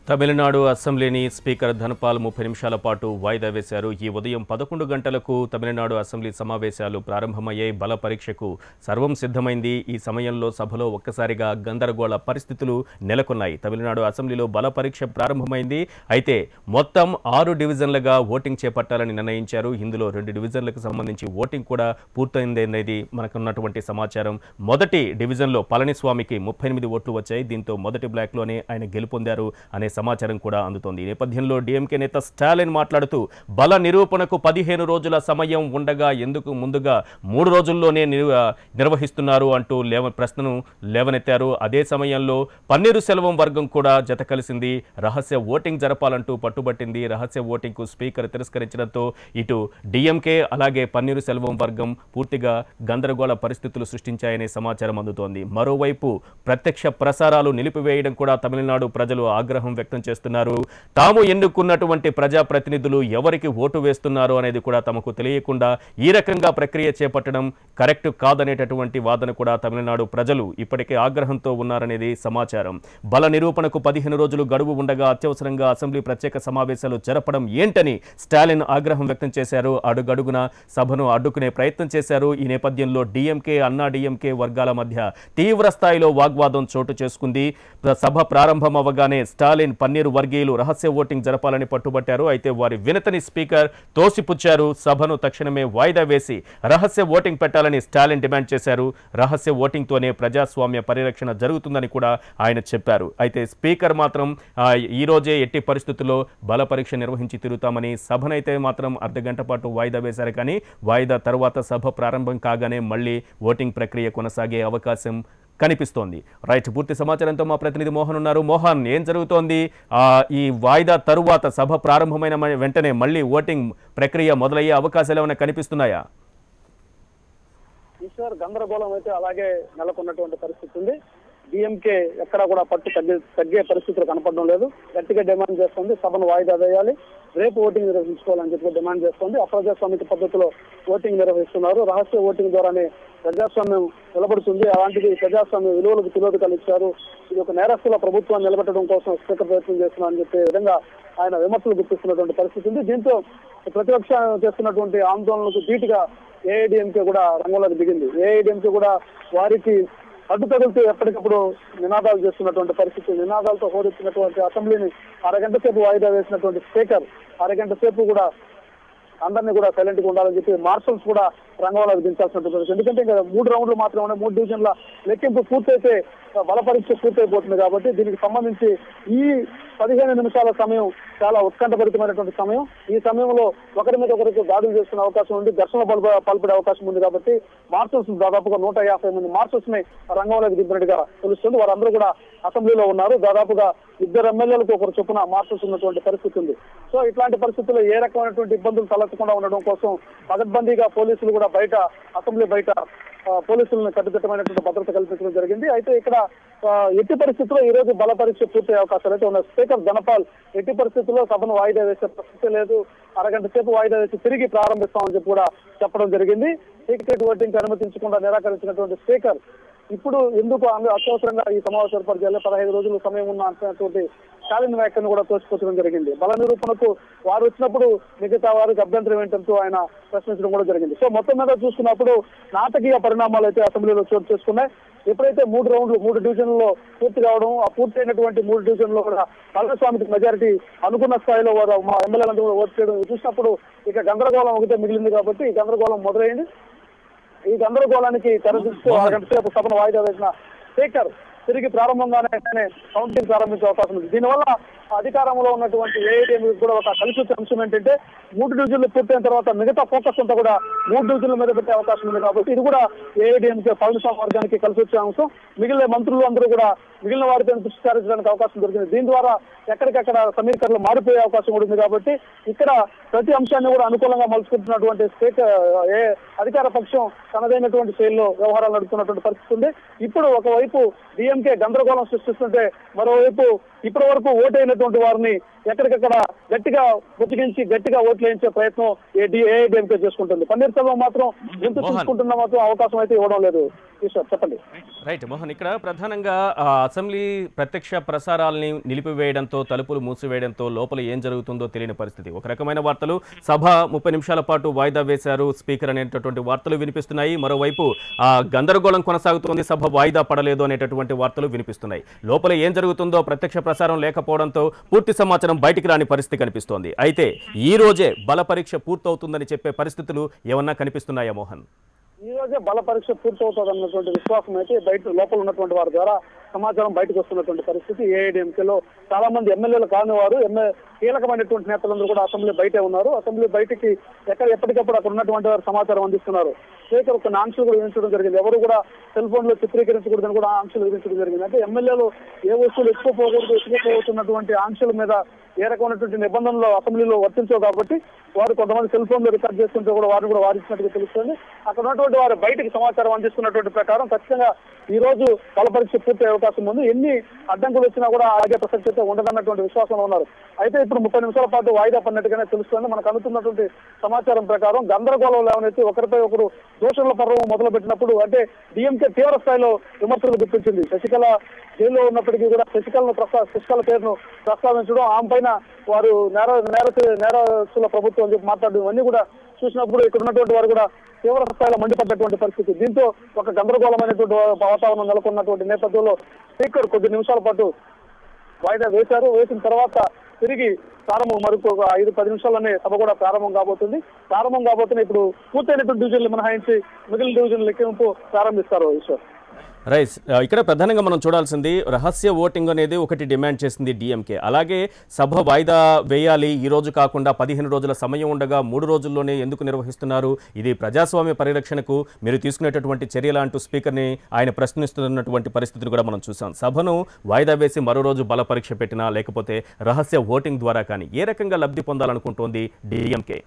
తమిళనాడు అసెంబ్లీని స్పీకర్ ధనపాల్ ముప్పై నిమిషాల పాటు వాయిదా వేశారు ఈ ఉదయం పదకొండు గంటలకు తమిళనాడు అసెంబ్లీ సమావేశాలు ప్రారంభమయ్యాయి బల పరీక్షకు సర్వం సిద్ధమైంది ఈ సమయంలో సభలో ఒక్కసారిగా గందరగోళ పరిస్థితులు నెలకొన్నాయి తమిళనాడు అసెంబ్లీలో బల పరీక్ష ప్రారంభమైంది అయితే మొత్తం ఆరు డివిజన్లుగా ఓటింగ్ చేపట్టాలని నిర్ణయించారు ఇందులో రెండు డివిజన్లకు సంబంధించి ఓటింగ్ కూడా పూర్తయింది అనేది మనకున్నటువంటి సమాచారం మొదటి డివిజన్లో పళనిస్వామికి ముప్పై ఎనిమిది ఓట్లు వచ్చాయి దీంతో మొదటి బ్లాక్లోనే ఆయన గెలుపొందారు అనే సమాచారం కూడా అందుతోంది ఈ నేపథ్యంలో డీఎంకే నేత స్టాలిన్ మాట్లాడుతూ బల నిరూపణకు పదిహేను రోజుల సమయం ఉండగా ఎందుకు ముందుగా మూడు రోజుల్లోనే నిరు- ఆ, నిర్వహిస్తున్నారు అంటూ లేవ ప్రశ్నను లేవనెత్తారు అదే సమయంలో పన్నీరు సెల్వం వర్గం కూడా జత కలిసింది రహస్య ఓటింగ్ జరపాలంటూ పట్టుబట్టింది రహస్య ఓటింగ్కు స్పీకర్ తిరస్కరించడంతో ఇటు డిఎంకే అలాగే పన్నీరు సెల్వం వర్గం పూర్తిగా గందరగోళ పరిస్థితులు సృష్టించాయనే సమాచారం అందుతోంది మరోవైపు ప్రత్యక్ష ప్రసారాలు నిలిపివేయడం కూడా తమిళనాడు ప్రజలు ఆగ్రహం వ్యక్తం చేస్తున్నారు తాము ఎన్నుకున్నటువంటి ప్రజాప్రతినిధులు ఎవరికి ఓటు వేస్తున్నారు అనేది కూడా తమకు తెలియకుండా ఈ రకంగా ప్రక్రియ చేపట్టడం కరెక్ట్ కాదనేటటువంటి వాదన కూడా తమిళనాడు ప్రజలు ఇప్పటికే ఆగ్రహంతో ఉన్నారనేది సమాచారం బల నిరూపణకు పదిహేను రోజులు గడువు ఉండగా అత్యవసరంగా అసెంబ్లీ ప్రత్యేక సమావేశాలు జరపడం ఏంటని స్టాలిన్ ఆగ్రహం వ్యక్తం చేశారు అడుగడుగున సభను అడ్డుకునే ప్రయత్నం చేశారు ఈ నేపథ్యంలో డిఎంకే అన్నా డిఎంకే వర్గాల మధ్య తీవ్ర స్థాయిలో వాగ్వాదం చోటు చేసుకుంది ప్ర- సభ ప్రారంభం అవ్వగానే స్టాలిన్ పన్నీరు వర్గీయులు రహస్య ఓటింగ్ జరపాలని పట్టుబట్టారు అయితే వారి వినతిని స్పీకర్ తోసిపుచ్చారు సభను తక్షణమే వాయిదా వేసి రహస్య ఓటింగ్ పెట్టాలని స్టాలిన్ డిమాండ్ చేశారు రహస్య ఓటింగ్తోనే ప్రజాస్వామ్య పరిరక్షణ జరుగుతుందని కూడా ఆయన చెప్పారు అయితే స్పీకర్ మాత్రం ఆ, ఈ రోజే ఎట్టి పరిస్థితుల్లో బల పరీక్ష నిర్వహించి తిరుగుతామని సభనైతే మాత్రం అర్ధ గంట పాటు వాయిదా వేశారు కానీ వాయిదా తర్వాత సభ ప్రారంభం కాగానే మళ్ళీ ఓటింగ్ ప్రక్రియ కొనసాగే అవకాశం కనిపిస్తోంది రైట్ పూర్తి సమాచారంతో మా ప్రతినిధి మోహన్ ఉన్నారు మోహన్ ఏం జరుగుతోంది ఆ, ఈ వాయిదా తరువాత సభ ప్రారంభమైన మ- వెంటనే మళ్ళీ ఓటింగ్ ప్రక్రియ మొదలయ్యే అవకాశాలు ఏమైనా కనిపిస్తున్నాయా ఈశ్వర్ గందరగోళం అయితే అలాగే నెలకొన్నటువంటి పరిస్థితి ఉంది డిఎంకే ఎక్కడా కూడా పట్టు తగ్గే తగ్గే పరిస్థితులు కనపడడం లేదు గట్టిగా డిమాండ్ చేస్తుంది సభను వాయిదా వేయాలి రేపు ఓటింగ్ నిర్వహించుకోవాలని చెప్పి డిమాండ్ చేస్తుంది అప్రజాస్వామిక పద్ధతిలో ఓటింగ్ నిర్వహిస్తున్నారు రహస్య ఓటింగ్ ద్వారానే ప్రజాస్వామ్యం నిలబడుతుంది అలాంటిది ప్రజాస్వామ్య విలువలకు తిలోదకాలు ఇచ్చారు ఇది ఒక నేరస్తుల ప్రభుత్వాన్ని నిలబెట్టడం కోసం స్పీకర్ ప్రయత్నం చేస్తున్నారని చెప్పే విధంగా ఆయన విమర్శలు గుర్తిస్తున్నటువంటి పరిస్థితి ఉంది దీంతో ప్రతిపక్షం చేస్తున్నటువంటి ఆందోళనకు ధీటుగా ఏఐడిఎంకే కూడా రంగంలోకి దిగింది ఏఐడిఎంకే కూడా వారికి అడ్డు తగులుతూ ఎప్పటికప్పుడు నినాదాలు చేస్తున్నటువంటి పరిస్థితి నినాదాలతో హోరెత్తినటువంటి అసెంబ్లీని అరగంట సేపు వాయిదా వేసినటువంటి స్పీకర్ అరగంట సేపు కూడా అందరినీ కూడా సైలెంట్ గా ఉండాలని చెప్పి మార్షల్స్ కూడా రంగంలోకి దించాల్సినటువంటి పరిస్థితి. ఎందుకంటే ఇంకా మూడు రౌండ్లు మాత్రమే ఉన్నాయి మూడు డివిజన్ల లెక్కింపు పూర్తయితే ఆ, బల పరీక్ష పూర్తయిపోతుంది కాబట్టి దీనికి సంబంధించి ఈ పదిహేను నిమిషాల సమయం చాలా ఉత్కంఠభరితమైనటువంటి సమయం ఈ సమయంలో ఒకరి మీద ఒకరికి దాడులు చేసుకునే అవకాశం ఉంది ఘర్షణ పల్ప పల్పడే అవకాశం ఉంది కాబట్టి మార్షల్స్ దాదాపుగా నూట యాభై మంది మార్షల్స్ ని రంగంలోకి దింపినట్టుగా తెలుస్తుంది వారందరూ కూడా అసెంబ్లీలో ఉన్నారు దాదాపుగా ఇద్దరు ఎమ్మెల్యేలకు ఒకరు చొప్పున మార్షల్స్ ఉన్నటువంటి పరిస్థితి ఉంది సో ఇట్లాంటి పరిస్థితుల్లో ఏ రకమైనటువంటి ఇబ్బందులు తలెత్తకుండా ఉండడం కోసం పగడ్బందీగా పోలీసులు కూడా బయట అసెంబ్లీ బయట ఆ, పోలీసులను కట్టుదిట్టమైనటువంటి భద్రత కల్పించడం జరిగింది అయితే ఇక్కడ ఆ, ఎట్టి పరిస్థితుల్లో ఈ రోజు బల పరీక్ష పూర్తయ్యే అవకాశాలు అయితే ఉన్నాయి స్పీకర్ ధనపాల్ ఎట్టి పరిస్థితుల్లో సభను వాయిదా వేసే పరిస్థితి లేదు అరగంట సేపు వాయిదా వేసి తిరిగి ప్రారంభిస్తామని చెప్పి కూడా చెప్పడం జరిగింది సీక్రెట్ ఓటింగ్ అనుమతించకుండా నిరాకరించినటువంటి స్పీకర్ ఇప్పుడు ఎందుకు ఆమె అత్యవసరంగా ఈ సమావేశం ఏర్పాటు చేయాలి పదహైదు రోజులు సమయం ఉన్న అంటున్నటువంటి స్టాలిన్ వ్యాఖ్యను కూడా తోసిపుచ్చడం జరిగింది బల నిరూపణకు వారు వచ్చినప్పుడు మిగతా వారికి అభ్యంతరం ఏంటంటూ ఆయన ప్రశ్నించడం కూడా జరిగింది సో మొత్తం మీద చూసుకున్నప్పుడు నాటకీయ పరిణామాలు అయితే అసెంబ్లీలో చోటు చేసుకున్నాయి ఎప్పుడైతే మూడు రౌండ్లు మూడు డివిజన్లలో పూర్తి కావడం ఆ పూర్తి అయినటువంటి మూడు డివిజన్లో కూడా పళనిస్వామికి మెజారిటీ అనుకున్న స్థాయిలో వారు మా ఎమ్మెల్యేలందరూ కూడా ఓటు చేయడం చూసినప్పుడు ఇక గందరగోళం ఒకటే మిగిలింది కాబట్టి ఈ గందరగోళం మొదలైంది ఈ గందరగోళానికి తెరదిస్తూ ఆ గంట సేపు సభను వాయిదా వేసిన స్పీకర్ తిరిగి ప్రారంభంగానే కౌంటింగ్ ప్రారంభించే అవకాశం ఉంది దీనివల్ల అధికారంలో ఉన్నటువంటి ఏఐడిఎం కూడా ఒక కలిసి వచ్చే అంశం ఏంటంటే మూడు డివిజన్లు పూర్తయిన తర్వాత మిగతా ఫోకస్ అంతా కూడా మూడు డివిజన్ల మీద పెట్టే అవకాశం ఉంది కాబట్టి ఇది కూడా ఏఐడిఎంకే పళనిస్వామి వర్గానికి కలిసి వచ్చే అంశం మిగిలిన మంత్రులు అందరూ కూడా మిగిలిన వారిపై దృష్టి సారించడానికి అవకాశం దొరికింది దీని ద్వారా ఎక్కడికక్కడ సమీకరణలు మారిపోయే అవకాశం కూడా ఉంది కాబట్టి ఇక్కడ ప్రతి అంశాన్ని కూడా అనుకూలంగా మలుచుకుంటున్నటువంటి స్పీకర్ ఏ అధికార పక్షం తనదైనటువంటి శైలిలో వ్యవహారాలు నడుపుతున్నటువంటి పరిస్థితి ఉంది ఇప్పుడు ఒకవైపు డిఎంకే గందరగోళం సృష్టిస్తుంటే మరోవైపు ఇప్పటి వరకు ఓటైన ఉన్నటువంటి వారిని ఎక్కడికక్కడ గట్టిగా బుజ్జిగించి గట్టిగా ఓట్లు వేయించే ప్రయత్నం ఏఐడిఎంకే చేసుకుంటుంది పన్నీర్ సెల్వం మాత్రం ఎంత మోహన్. తీసుకుంటున్న మాత్రం అవకాశం అయితే ఇవ్వడం లేదు ఈశ్వర్ చెప్పండి రైట్ మోహన్ ఇక్కడ ప్రధానంగా ఆ, అసెంబ్లీ ప్రత్యక్ష ప్రసారాలని నిలిపివేయడంతో తలుపులు మూసివేయడంతో లోపల ఏం జరుగుతుందో తెలియని పరిస్థితి ఒక రకమైన వార్తలు సభ ముప్పై నిమిషాల పాటు వాయిదా వేశారు స్పీకర్ అనేటటువంటి వార్తలు వినిపిస్తున్నాయి మరోవైపు ఆ గందరగోళం కొనసాగుతోంది సభ వాయిదా పడలేదు అనేటటువంటి వార్తలు వినిపిస్తున్నాయి లోపల ఏం జరుగుతుందో ప్రత్యక్ష ప్రసారం లేకపోవడంతో పూర్తి సమాచారం బయటికి రాని పరిస్థితి కనిపిస్తోంది అయితే ఈ రోజే బల పరీక్ష పూర్తవుతుందని చెప్పే పరిస్థితులు ఏమన్నా కనిపిస్తున్నాయా మోహన్ ఈ రోజే బల పరీక్ష పూర్తవుతుంది అన్నటువంటి విశ్వాసం అయితే బయట లోపల ఉన్నటువంటి వారి ద్వారా సమాచారం బయటకు వస్తున్నటువంటి పరిస్థితి ఏఐడిఎంకేలో చాలా మంది ఎమ్మెల్యేలు కాని వారు ఎమ్మె కీలకమైనటువంటి నేతలందరూ కూడా అసెంబ్లీ బయటే ఉన్నారు అసెంబ్లీ బయటికి ఎక్కడ ఎప్పటికప్పుడు అక్కడ ఉన్నటువంటి వారు సమాచారం అందిస్తున్నారు స్పీకర్ కొన్ని ఆంక్షలు కూడా విధించడం జరిగింది ఎవరు కూడా సెల్ ఫోన్ లో చిత్రీకరించకూడదని కూడా ఆంక్షలు విధించడం జరిగింది అంటే ఎమ్మెల్యేలు ఏ వస్తువులు ఎత్తుకుపోకూడదు ఎత్తుకుపోతున్నటువంటి ఆంక్షల మీద ఏ రకమైనటువంటి నిబంధనలు అసెంబ్లీలో వర్తించవు కాబట్టి వారు కొంతమంది సెల్ ఫోన్ లో రికార్డ్ చేసుకుంటే కూడా వారిని కూడా వారించినట్టుగా తెలుస్తుంది అక్కడ ఉన్నటువంటి వారు బయటకు సమాచారం అందిస్తున్నటువంటి ప్రకారం ఖచ్చితంగా ఈ రోజు బల పరీక్ష పూర్తి అవకాశం ఉంది ఎన్ని అడ్డంకులు వచ్చినా కూడా ఆగే ప్రసక్తి అయితే ఉండదన్నటువంటి విశ్వాసంలో ఉన్నారు అయితే ఇప్పుడు ముప్పై నిమిషాల పాటు వాయిదా పడినట్టుగానే తెలుస్తుంది మనకు అందుతున్నటువంటి సమాచారం ప్రకారం గందరగోళం లేవనైతే ఒకరిపై ఒకరు దోషుల పర్వం మొదలు పెట్టినప్పుడు అంటే డిఎంకే తీవ్ర స్థాయిలో విమర్శలు గుర్తించింది శశికళ జైల్లో ఉన్నప్పటికీ కూడా శశికళను ప్రస్తా శశికళ పేరును ప్రస్తావించడం ఆమె పైన వారు నేర నేర నేరస్తుల ప్రభుత్వం అని చెప్పి మాట్లాడడం ఇవన్నీ కూడా చూసినప్పుడు ఇక్కడ ఉన్నటువంటి వారు కూడా తీవ్ర స్థాయిలో మండిపడ్డటువంటి పరిస్థితి దీంతో ఒక గందరగోళమైనటువంటి వాతావరణం నెలకొన్నటువంటి నేపథ్యంలో స్పీకర్ కొద్ది నిమిషాల పాటు వాయిదా వేశారు వేసిన తర్వాత తిరిగి ప్రారంభం మరొక ఒక ఐదు పది నిమిషాల్లోనే సభ కూడా ప్రారంభం కాబోతుంది ప్రారంభం కాబోతున్న ఇప్పుడు పూర్తయినటువంటి డివిజన్లు మినహాయించి మిగిలిన డివిజన్ లెక్కింపు ప్రారంభిస్తారు ఈశ్వర్ రైట్ ఆ, ఇక్కడ ప్రధానంగా మనం చూడాల్సింది రహస్య ఓటింగ్ అనేది ఒకటి డిమాండ్ చేసింది డిఎంకే అలాగే సభ వాయిదా వేయాలి ఈ రోజు కాకుండా పదిహేను రోజుల సమయం ఉండగా మూడు రోజుల్లోనే ఎందుకు నిర్వహిస్తున్నారు ఇది ప్రజాస్వామ్య పరిరక్షణకు మీరు తీసుకునేటటువంటి చర్యలు అంటూ స్పీకర్ని ఆయన ప్రశ్నిస్తున్నటువంటి పరిస్థితిని కూడా మనం చూసాం సభను వాయిదా వేసి మరో రోజు బల పరీక్ష పెట్టినా లేకపోతే రహస్య ఓటింగ్ ద్వారా కానీ ఏ రకంగా లబ్ధి పొందాలనుకుంటోంది డిఎంకే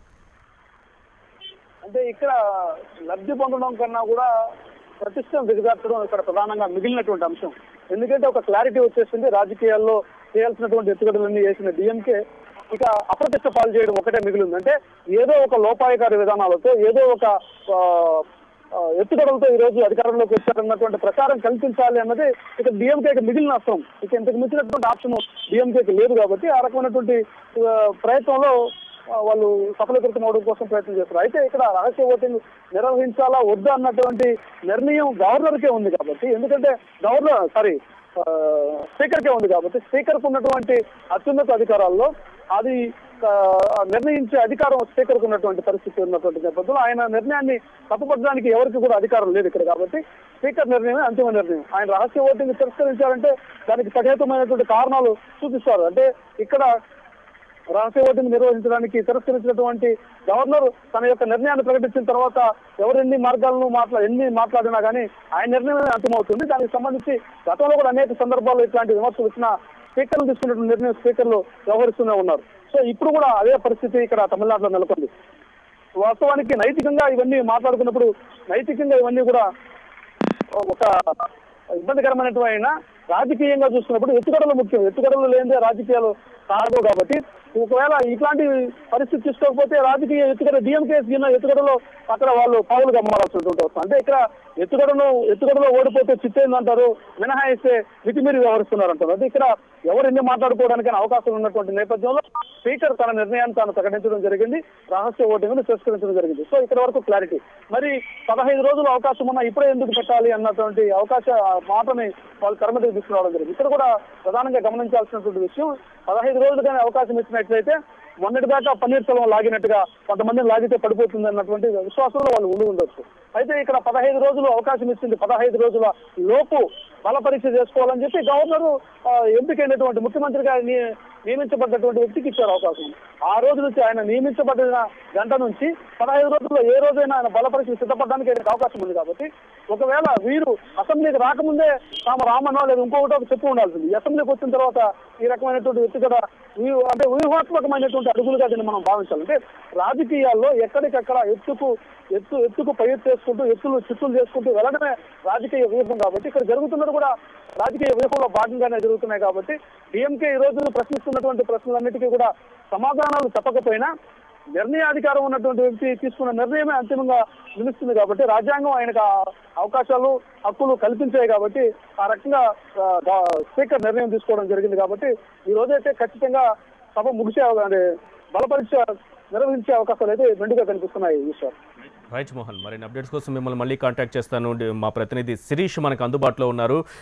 అంటే ఇక్కడ లబ్ధి పొందడం కన్నా కూడా ప్రతిష్టం దిగజార్చడం ఇక్కడ ప్రధానంగా మిగిలినటువంటి అంశం ఎందుకంటే ఒక క్లారిటీ వచ్చేసింది రాజకీయాల్లో చేయాల్సినటువంటి ఎత్తుగడలన్నీ చేసిన డిఎంకే ఇక అప్రతిష్ట పాలు చేయడం ఒకటే మిగిలింది అంటే ఏదో ఒక లోపాయకారి విధానాలతో ఏదో ఒక ఆ, ఆ, ఎత్తుగడలతో ఈ రోజు అధికారంలోకి వచ్చారన్నటువంటి ప్రచారం కల్పించాలి అన్నది ఇక డిఎంకేకి మిగిలిన అస్త్రం ఇక ఇంతకు మించినటువంటి ఆప్షన్ డిఎంకేకి లేదు కాబట్టి ఆ రకమైనటువంటి ఆ, ప్రయత్నంలో ఆ, వాళ్ళు సఫలీకృతం అవడం కోసం ప్రయత్నం చేస్తారు అయితే ఇక్కడ రహస్య ఓటింగ్ నిర్వహించాలా వద్దా అన్నటువంటి నిర్ణయం గవర్నర్కే ఉంది కాబట్టి ఎందుకంటే గవర్నర్ సారీ స్పీకర్కే ఉంది కాబట్టి స్పీకర్కు ఉన్నటువంటి అత్యున్నత అధికారాల్లో అది ఆ, నిర్ణయించే అధికారం స్పీకర్కు ఉన్నటువంటి పరిస్థితి ఉన్నటువంటి నేపథ్యంలో ఆయన నిర్ణయాన్ని తప్పుపట్టడానికి ఎవరికి కూడా అధికారం లేదు ఇక్కడ కాబట్టి స్పీకర్ నిర్ణయమే అంతిమ నిర్ణయం ఆయన రహస్య ఓటింగ్ తిరస్కరించారంటే దానికి సహేతమైనటువంటి కారణాలు చూపిస్తారు అంటే ఇక్కడ రహస్య ఓటింగ్ నిర్వహించడానికి తిరస్కరించినటువంటి గవర్నర్ తన యొక్క నిర్ణయాన్ని ప్రకటించిన తర్వాత ఎవరు ఎన్ని మార్గాలను మాట్లా ఎన్ని మాట్లాడినా కానీ ఆయన నిర్ణయమే అంతిమవుతుంది దానికి సంబంధించి గతంలో కూడా అనేక సందర్భాల్లో ఇట్లాంటి విమర్శలు వచ్చిన స్పీకర్లు తీసుకున్నటువంటి నిర్ణయం స్పీకర్లు వ్యవహరిస్తూనే ఉన్నారు సో ఇప్పుడు కూడా అదే పరిస్థితి ఇక్కడ తమిళనాడులో నెలకొంది వాస్తవానికి నైతికంగా ఇవన్నీ మాట్లాడుకున్నప్పుడు నైతికంగా ఇవన్నీ కూడా ఒక ఇబ్బందికరమైనటువంటి రాజకీయంగా చూసుకున్నప్పుడు ఎత్తుగడలు ముఖ్యం ఎత్తుగడలు లేనిదే రాజకీయాలు సాగవు కాబట్టి ఒకవేళ ఇట్లాంటి పరిస్థితి తీసుకోకపోతే రాజకీయ ఎత్తుగడ డిఎంకే ఎత్తుగడలో అక్కడ వాళ్ళు పావులు గమ్మాల్సినటువంటి వస్తుంది అంటే ఇక్కడ ఎత్తుగడను ఎత్తుగడలో ఓడిపోతే చిత్తేందంటారు మినహాయిస్తే మితిమీరి వ్యవహరిస్తున్నారు అంటారు అంటే ఇక్కడ ఎవరు ఎన్ని మాట్లాడుకోవడానికి అవకాశం ఉన్నటువంటి నేపథ్యంలో స్పీకర్ తన నిర్ణయాన్ని తాను ప్రకటించడం జరిగింది రహస్య ఓటింగ్ తిరస్కరించడం జరిగింది సో ఇక్కడ వరకు క్లారిటీ మరి పదహైదు రోజులు అవకాశం ఉన్నా ఇప్పుడే ఎందుకు పెట్టాలి అన్నటువంటి అవకాశ ఆ మాటని వాళ్ళు తెర మీదకి తీసుకురావడం జరిగింది ఇక్కడ కూడా ప్రధానంగా గమనించాల్సినటువంటి విషయం పదహైదు రోజులు కానీ అవకాశం ఇచ్చినట్లయితే మొన్నటిదాకా పన్నీర్ సెల్వం లాగినట్టుగా కొంతమందిని లాగితే పడిపోతుంది అన్నటువంటి విశ్వాసంలో వాళ్ళు ఉండి ఉండొచ్చు అయితే ఇక్కడ పదహైదు రోజులు అవకాశం ఇచ్చింది పదహైదు రోజుల లోపు బల పరీక్ష చేసుకోవాలని చెప్పి గవర్నర్ ఆ, ఎంపికైనటువంటి ముఖ్యమంత్రిగా ని- నియమించబడ్డటువంటి వ్యక్తికి ఇచ్చారు అవకాశం ఆ రోజు నుంచి ఆయన నియమించబడిన గంట నుంచి పదహైదు రోజుల్లో ఏ రోజైనా ఆయన బల పరీక్ష సిద్ధపడడానికి ఆయనకు అవకాశం ఉంది కాబట్టి ఒకవేళ వీరు అసెంబ్లీకి రాకముందే తాము రామన్నో లేదా ఇంకొకటో చెప్పి ఉండాల్సింది ఈ అసెంబ్లీకి వచ్చిన తర్వాత ఈ రకమైనటువంటి వ్యక్తిగత వ్యూహ- అంటే వ్యూహాత్మకమైనటువంటి అడుగులుగా దీన్ని మనం భావించాలి అంటే రాజకీయాల్లో ఎక్కడికక్కడ ఎత్తుకు ఎత్తు ఎత్తుకు పై ఎత్తు చేసుకుంటూ ఎత్తులు చిత్తులు చేసుకుంటూ వెళ్ళడమే రాజకీయ వ్యూహం కాబట్టి ఇక్కడ జరుగుతున్నది కూడా రాజకీయ వ్యూహంలో భాగంగానే జరుగుతున్నాయి కాబట్టి డిఎంకే ఈ రోజు ప్రశ్నిస్తున్న ఉన్నటువంటి ప్రశ్నలన్నిటికీ కూడా సమాధానాలు చెప్పకపోయినా నిర్ణయాధికారం ఉన్నటువంటి వ్యక్తి తీసుకున్న నిర్ణయమే అంతిమంగా నిలుస్తుంది కాబట్టి రాజ్యాంగం ఆయనకు ఆ అవకాశాలు హక్కులు కల్పించాయి కాబట్టి ఆ రకంగా ఆ, గా- స్పీకర్ నిర్ణయం తీసుకోవడం జరిగింది కాబట్టి ఈ రోజైతే ఖచ్చితంగా సభ ముగిసే అవ- అంటే బలపరీక్ష నిర్వహించే అవకాశాలు అయితే మెండుగా కనిపిస్తున్నాయి ఈశ్వర్ రైట్ మోహన్ మరిన్ని అప్డేట్స్ కోసం మిమ్మల్ని మళ్ళీ కాంటాక్ట్ చేస్తాను డి- మా ప్రతినిధి శిరీష్ మనకు అందుబాటులో ఉన్నారు